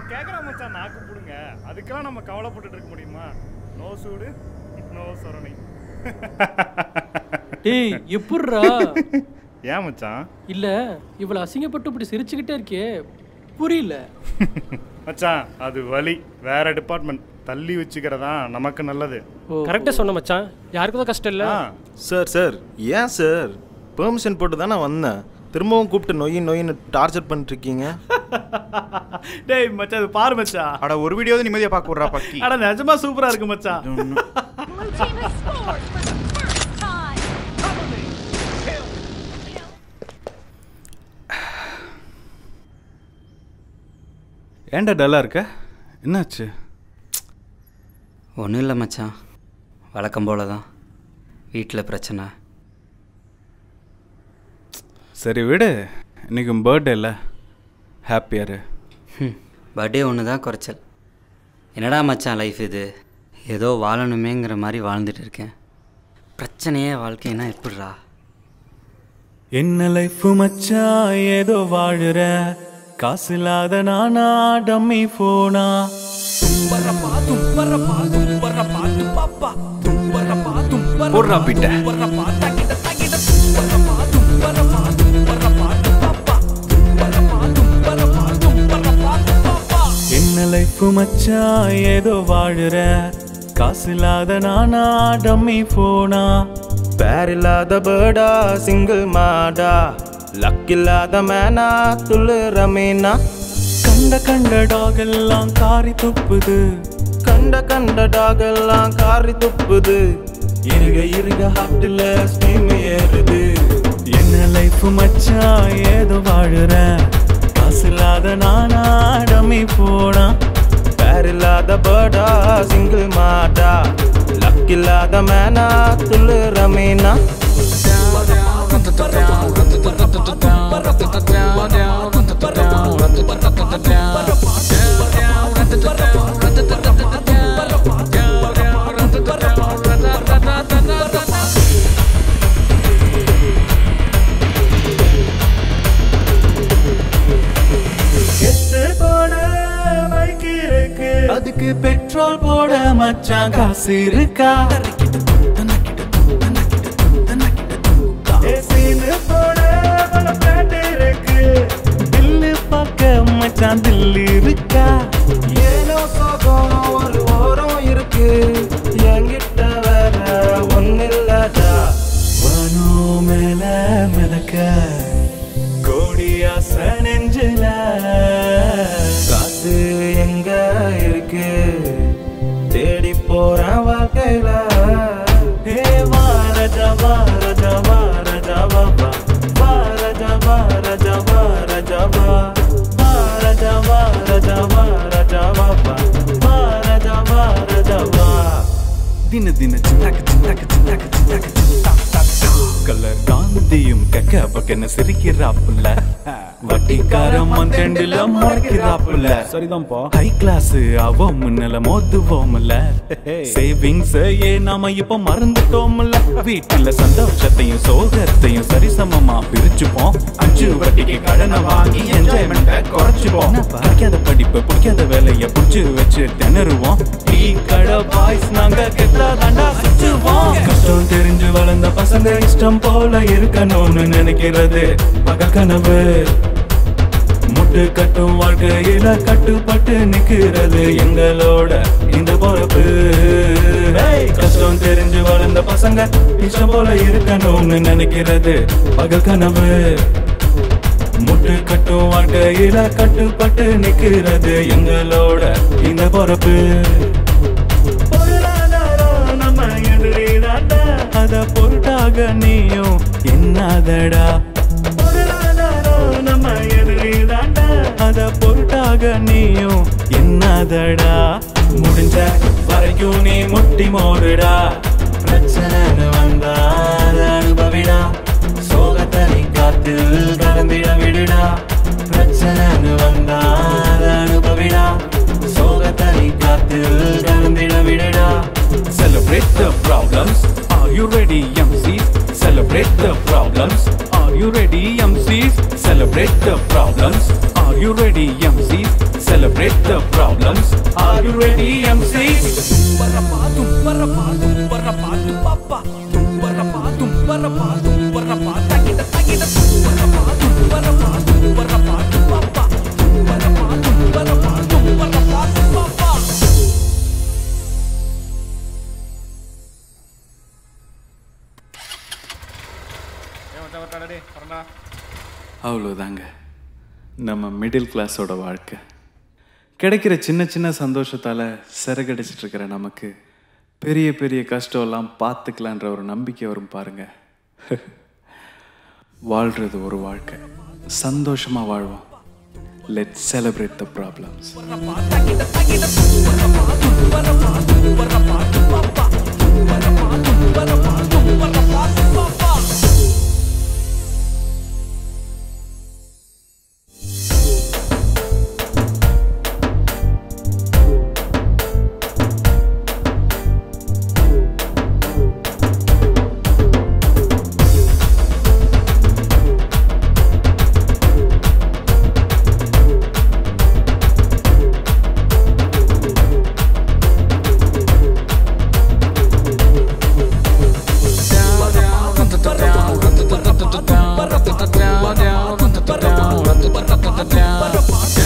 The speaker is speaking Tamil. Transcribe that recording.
அவன் கேட்குறான் மச்சான் நாக்கு பிடுங்க அதுக்கெல்லாம் நம்ம கவலைப்பட்டுட்டு இருக்க முடியுமா நோ சூடு நோ சொரணை டேய் எப்புட்றா ஏன் மச்சான் இல்ல இவ்வளவு அசிங்கப்பட்டு இப்படி சிரிச்சுக்கிட்டே இருக்கே புரியல மச்சான் அது வலி வேற டிபார்ட்மெண்ட் தள்ளி வச்சுக்கிறதா நமக்கு நல்லது கரெக்டா சொன்ன மச்சான் யாருக்கும் தான் கஷ்டம் இல்ல சார் சார் ஏன் சார் பெர்மிஷன் போட்டு தானே வந்தேன் திரும்பவும் கூப்பிட்டு நொய் நொயின்னு டார்ச்சர் பண்ணிட்டு இருக்கீங்க டேய் மச்சான் இது பாரு மச்சான் அட ஒரு வீடியோ நிம்மதியா பார்க்க விட்றா பக்கி அட நிஜமா சூப்பரா இருக்கு மச்சான் Blue team has scored for the first time. ஏன்டா டல்லா இருக்க என்னாச்சு ஒன்றும் இல்லை மச்சான் வழக்கம் போல தான் வீட்டில் பிரச்சனை சரி விடு இன்னைக்கு பர்த்டே இல்லை ஹாப்பியாரு பர்த்டே ஒன்று தான் குறைச்சல் என்னடா மச்சான் லைஃப் இது ஏதோ வாழணுமேங்கிற மாதிரி வாழ்ந்துட்டு இருக்கேன் பிரச்சனையே வாழ்க்கைனா எப்படிடா என்ன லைஃப் மச்சான் ஏதோ வாழுற காசு இல்லாத நானா டம்மி போனா போடுறா பிட்ட என்ன லைஃப் மச்சான் ஏதோ வாழுற காசு இல்லாத நானா டம்மி போனா பேர் இல்லாத பேர்டா சிங்கிள் மாடா லக் இல்லாத மேனா துள்ளுற மீனா கண்ட கண்ட டாக் எல்லாம் காரி துப்புது கண்ட கண்ட டாக் எல்லாம் காரி துப்புது இருக இருக ஹார்ட்ல ஸ்டீம் ஏறுது என்ன லைஃப் மச்சான் ஏதோ வாழுற காசு இல்லாத நானா டம்மி போனா பேர் இல்லாத பேர்டா சிங்கிள் மாடா லக் இல்லாத மேனா துள்ளுற மீனா கெட்டு போட பைக் இருக்கு அதுக்கு பெட்ரோல் போட மச்சான் காசு இருக்கா ஏசின்னு போட பல பேட் இருக்கு பில்லு பார்க்க மச்சான் தில்லு இருக்கா ஏனோ சோகம் ஒரு ஓரம் இருக்கு என்கிட்ட வேற ஒன்னில்லடா வானோ மேல மிதக்க கோடி ஆசை நெஞ்சில காசு எங்க இருக்கு தேடி போறேன் வாழ்க்கையில ஹே வாரஜா வாரஜா வாரஜா வாபா வாரஜா வாரஜா வாரஜா வா வாரஜா வாரஜா வாரஜா வாபா வாரஜா வாரஜா வா தின தின சிந்தாக்கு சிந்தாக்கு சிந்தாக்கு சிந்தாக்கு சிந்தா கலர் காந்தியும் கக்க பக்கன சிரிக்கிறாப்புல வட்டிக்காரன் மந்தண்டில மறைக்கிறாப்புல சரிதான்ப்பா ஹை கிளாஸ் அவ முன்னல மோதுவோம்ல சேவிங்ஸ் ஏ நாம இப்ப மறந்துட்டோம்ல வீட்டுல சந்தோஷத்தையும் சோகத்தையும் சரிசமமா பிரிச்சுப்போம் அஞ்சு வட்டிக்கு கடனை வாங்கி என்ஜாய்மெண்ட்டை குறைச்சுப்போம் படிக்காத படிப்பு பிடிக்காத வேலைய புடிச்சு வச்சு திணறுவோம் டீ கடை பாய்ஸ் நாங்க கெத்தா தாண்டா சுச்சுவோம் கஷ்டம் தெரிஞ்சு வளர்ந்த பசங்க இஷ்டம் போல இருக்கணும்னு நினைக்கிறது பகல் கனவு முட்டு கட்டும் வாழ்க்கையில கட்டுப்பட்டு நிக்கிறது எங்களோட இந்த பொறுப்பு ஏய், கஷ்டம் தெரிஞ்சு வளர்ந்த பசங்க இஷ்டம் போல இருக்கணும்னு நினைக்கிறது பகல் கனவு முட்டு கட்டும் வாழ்க்கையில கட்டுப்பட்டு நிக்கிறது எங்களோட இந்த பொறுப்பு பொருளாதாரம் நம்ம எதிரிடாண்டா அத பொருட்டாக நீயும் என்னாதடா பொருளாதாரம் நம்ம எதிரிடாண்டா அத பொருட்டாக நீயும் என்னாதடா முடிஞ்ச வரைக்கும் நீ முட்டி மோதுடா பிரச்சனை வந்தா அத அனுபவிடா சோகத்தை நீ காத்தில் கலந்திட விடுடா பிரச்சனை வந்தா அத அனுபவிடா சோகத்தை நீ காத்தில் கலந்திட விடுடா Celebrate the problems. Are you ready, MCs? Celebrate the problems. Are you ready, MCs? Celebrate the problems. Are Are you ready, MCs? Celebrate the problems. Are you ready, MCs? ஏன் மச்சான் வரட்டாடா டேய் வரண்டா அவ்வளோதாங்க நம்ம மிடில் கிளாஸோட வாழ்க்கை கிடைக்கிற சின்ன சின்ன சந்தோஷத்தால் சிறகடிச்சிட்டு இருக்கிற நமக்கு பெரிய பெரிய கஷ்டம்லாம் பார்த்துக்கலான்ற ஒரு நம்பிக்கை வரும் பாருங்க வாழ்றது ஒரு வாழ்க்கை சந்தோஷமா வாழ்வோம் let celebrate the problems down,